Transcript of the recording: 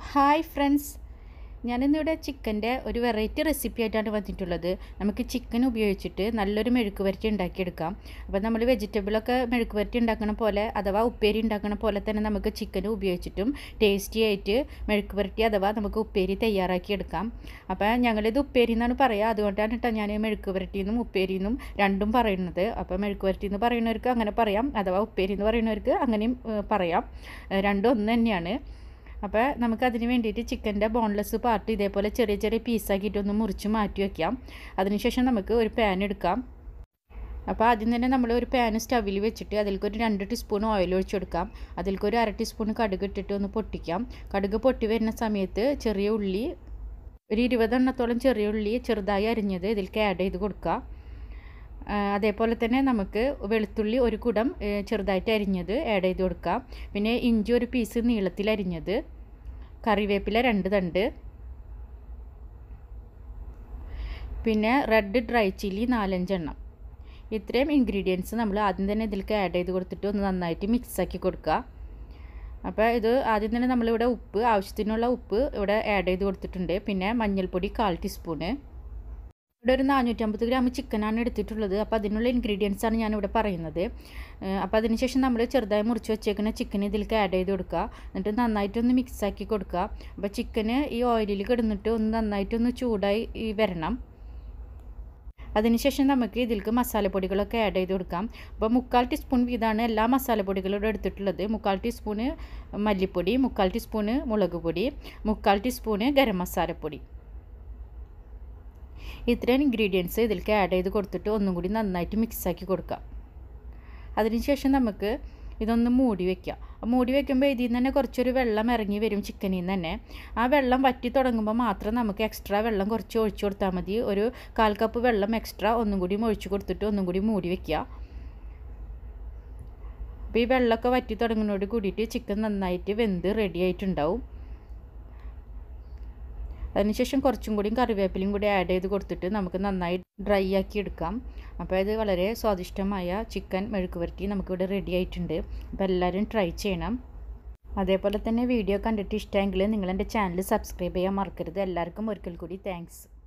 hi friends ഞാനിന്നിവിടെ ചിക്കൻ്റെ ഒരു വെറൈറ്റി റെസിപ്പി ആയിട്ടാണ് വന്നിട്ടുള്ളത് നമുക്ക് ചിക്കൻ ഉപയോഗിച്ചിട്ട് നല്ലൊരു മെഴുക്ക് വരട്ടി ഉണ്ടാക്കിയെടുക്കാം അപ്പോൾ നമ്മൾ വെജിറ്റബിളൊക്കെ മെഴുക്ക് വരട്ടി ഉണ്ടാക്കണ പോലെ അഥവാ ഉപ്പേരി ഉണ്ടാക്കണ പോലെ തന്നെ നമുക്ക് ചിക്കൻ ഉപയോഗിച്ചിട്ടും ടേസ്റ്റി ആയിട്ട് മെഴുക്ക് വരട്ടി അഥവാ നമുക്ക് ഉപ്പേരി തയ്യാറാക്കിയെടുക്കാം അപ്പോൾ ഞങ്ങളിത് ഉപ്പേരി എന്നാണ് പറയുക അതുകൊണ്ടാണ് കേട്ടോ ഞാൻ മെഴുക്ക് വരട്ടി എന്നും ഉപ്പേരി എന്നും രണ്ടും പറയുന്നത് അപ്പോൾ മെഴുക്ക് വരട്ടി എന്ന് പറയുന്നവർക്ക് അങ്ങനെ പറയാം അഥവാ ഉപ്പേരി എന്ന് പറയുന്നവർക്ക് അങ്ങനെയും ഏഹ്, പറയാം ഏഹ്, രണ്ടും ഒന്ന് തന്നെയാണ് അപ്പോൾ നമുക്ക് അതിന് വേണ്ടിയിട്ട് ചിക്കൻ്റെ ബോൺലെസ് പാർട്ട് ഇതേപോലെ ചെറിയ ചെറിയ പീസാക്കിയിട്ട് ഒന്ന് മുറിച്ച് മാറ്റി വയ്ക്കാം അതിനുശേഷം നമുക്ക് ഒരു പാൻ എടുക്കാം അപ്പോൾ ആദ്യം തന്നെ നമ്മൾ ഒരു പാൻ സ്റ്റവിൽ വെച്ചിട്ട് അതിലേക്ക് ഒരു രണ്ട് ടീസ്പൂൺ ഓയിൽ ഒഴിച്ച് കൊടുക്കാം അതിലേക്ക് ഒരു അര ടീസ്പൂൺ കടുക് ഇട്ടിട്ട് ഒന്ന് പൊട്ടിക്കാം കടുക് പൊട്ടി വരുന്ന സമയത്ത് ചെറിയ ഉള്ളി ഒരു ഇരുപതെണ്ണത്തോളം ചെറിയ ഉള്ളി ചെറുതായി അരിഞ്ഞത് ഇതിലേക്ക് ആഡ് ചെയ്ത് കൊടുക്കുക ആ, അതേപോലെ തന്നെ നമുക്ക് വെളുത്തുള്ളി ഒരു കുടം ഏ, ചെറുതായിട്ട് അരിഞ്ഞത് ആഡ് ചെയ്ത് കൊടുക്കാം പിന്നെ ഇഞ്ചി ഒരു പീസ് നീളത്തിൽ അരിഞ്ഞത് കറിവേപ്പില രണ്ട് തണ്ട് പിന്നെ റെഡ് ഡ്രൈ ചില്ലി നാലഞ്ചെണ്ണം ഇത്രയും ഇൻഗ്രീഡിയൻസ് നമ്മൾ ആദ്യം തന്നെ ഇതിലേക്ക് ആഡ് ചെയ്ത് കൊടുത്തിട്ട് ഒന്ന് നന്നായിട്ട് മിക്സ് ആക്കി കൊടുക്കുക അപ്പോൾ ഇത് ആദ്യം തന്നെ നമ്മളിവിടെ ഉപ്പ് ആവശ്യത്തിനുള്ള ഉപ്പ് ഇവിടെ ആഡ് ചെയ്ത് കൊടുത്തിട്ടുണ്ട് പിന്നെ മഞ്ഞൾപ്പൊടി കാൽ ടീസ്പൂണ് ഇവിടെ ഒരു നാനൂറ്റമ്പത് ഗ്രാം ചിക്കനാണ് എടുത്തിട്ടുള്ളത് അപ്പോൾ അതിനുള്ള ഇൻഗ്രീഡിയൻസ് ആണ് ഞാനിവിടെ പറയുന്നത് അപ്പോൾ അതിനുശേഷം നമ്മൾ ചെറുതായി മുറിച്ച് വെച്ചേക്കുന്ന ചിക്കൻ ഇതിലേക്ക് ആഡ് ചെയ്ത് കൊടുക്കുക എന്നിട്ട് നന്നായിട്ടൊന്ന് മിക്സ് ആക്കി കൊടുക്കുക അപ്പോൾ ചിക്കന് ഈ ഓയിലിൽ കിടന്നിട്ട് ഒന്ന് നന്നായിട്ടൊന്ന് ചൂടായി ഈ വരണം അതിനുശേഷം നമുക്ക് ഇതിലേക്ക് മസാലപ്പൊടികളൊക്കെ ആഡ് ചെയ്ത് കൊടുക്കാം അപ്പോൾ മുക്കാൽ ടീസ്പൂൺ വീതമാണ് എല്ലാ മസാലപ്പൊടികളും ഇവിടെ എടുത്തിട്ടുള്ളത് മുക്കാൽ ടീസ്പൂണ് മല്ലിപ്പൊടി മുക്കാൽ ടീസ്പൂണ് മുളക് പൊടി മുക്കാൽ ടീസ്പൂണ് ഗരം മസാലപ്പൊടി ഇത്രയും ഇൻഗ്രീഡിയൻസ് ഇതിലേക്ക് ആഡ് ചെയ്ത് കൊടുത്തിട്ട് ഒന്നും കൂടി നന്നായിട്ട് മിക്സാക്കി കൊടുക്കാം അതിനുശേഷം നമുക്ക് ഇതൊന്ന് മൂടി വെക്കാം മൂടി വെക്കുമ്പോൾ ഇതിൽ നിന്ന് തന്നെ കുറച്ചൊരു വെള്ളം ഇറങ്ങി വരും ചിക്കനിൽ നിന്ന് തന്നെ ആ വെള്ളം വറ്റി തുടങ്ങുമ്പോൾ മാത്രം നമുക്ക് എക്സ്ട്രാ വെള്ളം കുറച്ച് ഒഴിച്ചു കൊടുത്താൽ മതി ഒരു കാൽ കപ്പ് വെള്ളം എക്സ്ട്രാ ഒന്നും കൂടി ഒഴിച്ചു കൊടുത്തിട്ട് ഒന്നും കൂടി മൂടി വെക്കുക അപ്പോൾ ഈ വെള്ളമൊക്കെ വറ്റി തുടങ്ങുന്നതോട് കൂടിയിട്ട് ചിക്കൻ നന്നായിട്ട് വെന്ത് റെഡി ആയിട്ടുണ്ടാവും അതിനുശേഷം കുറച്ചും കൂടി കറിവേപ്പിലയും കൂടി ആഡ് ചെയ്ത് കൊടുത്തിട്ട് നമുക്ക് നന്നായി ഡ്രൈ ആക്കി എടുക്കാം അപ്പോൾ ഇത് വളരെ സ്വാദിഷ്ടമായ ചിക്കൻ മെഴുക്ക് പുരട്ടി നമുക്കിവിടെ റെഡി ആയിട്ടുണ്ട് അപ്പോൾ എല്ലാവരും ട്രൈ ചെയ്യണം അതേപോലെ തന്നെ വീഡിയോ കണ്ടിട്ട് ഇഷ്ടമെങ്കിൽ നിങ്ങൾ എൻ്റെ ചാനൽ സബ്സ്ക്രൈബ് ചെയ്യാൻ മറക്കരുത് എല്ലാവർക്കും ഒരിക്കൽ കൂടി താങ്ക്സ്